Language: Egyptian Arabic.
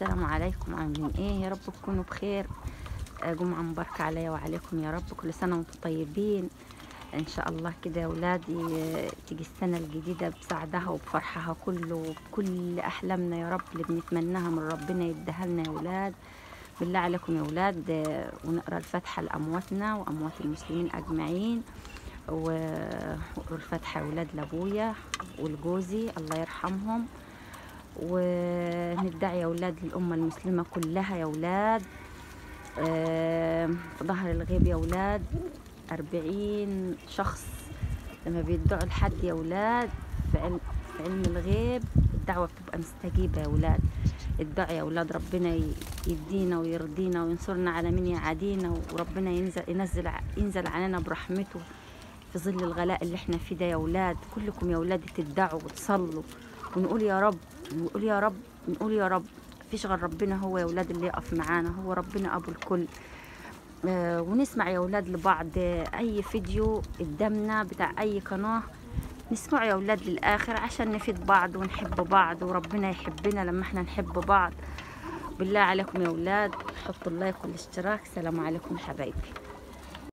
السلام عليكم عاملين ايه يا رب تكونوا بخير آه، جمعة مباركة عليا وعليكم يا رب كل سنة وانتم طيبين ان شاء الله كده يا اولادي آه، تيجي السنة الجديدة بسعدها وبفرحها كله وبكل احلامنا يا رب اللي بنتمناها من ربنا يديها لنا يا اولاد بالله عليكم يا اولاد آه، ونقرا الفاتحة لامواتنا واموات المسلمين اجمعين و- وقروا الفاتحة يا اولاد لابويا ولجوزي الله يرحمهم وندعي يا اولاد للامه المسلمه كلها يا اولاد آه، في ظهر الغيب يا اولاد أربعين شخص لما بيدعوا لحد يا اولاد في علم, في علم الغيب الدعوه بتبقى مستجيبه يا اولاد الدعاء يا اولاد ربنا ي- يدينا ويرضينا وينصرنا على من يعادينا وربنا ينزل ينزل ع- ينزل علينا برحمته في ظل الغلاء اللي احنا فيه ده يا اولاد كلكم يا اولاد تدعوا وتصلوا ونقول يا رب نقول يا رب نقول يا رب مفيش غير ربنا هو يا اولاد اللي يقف معانا هو ربنا ابو الكل آه ونسمع يا اولاد لبعض آه، اي فيديو قدامنا بتاع اي قناه نسمعه يا اولاد للاخر عشان نفيد بعض ونحب بعض وربنا يحبنا لما احنا نحب بعض بالله عليكم يا اولاد حطوا اللايك والاشتراك سلام عليكم حبايبي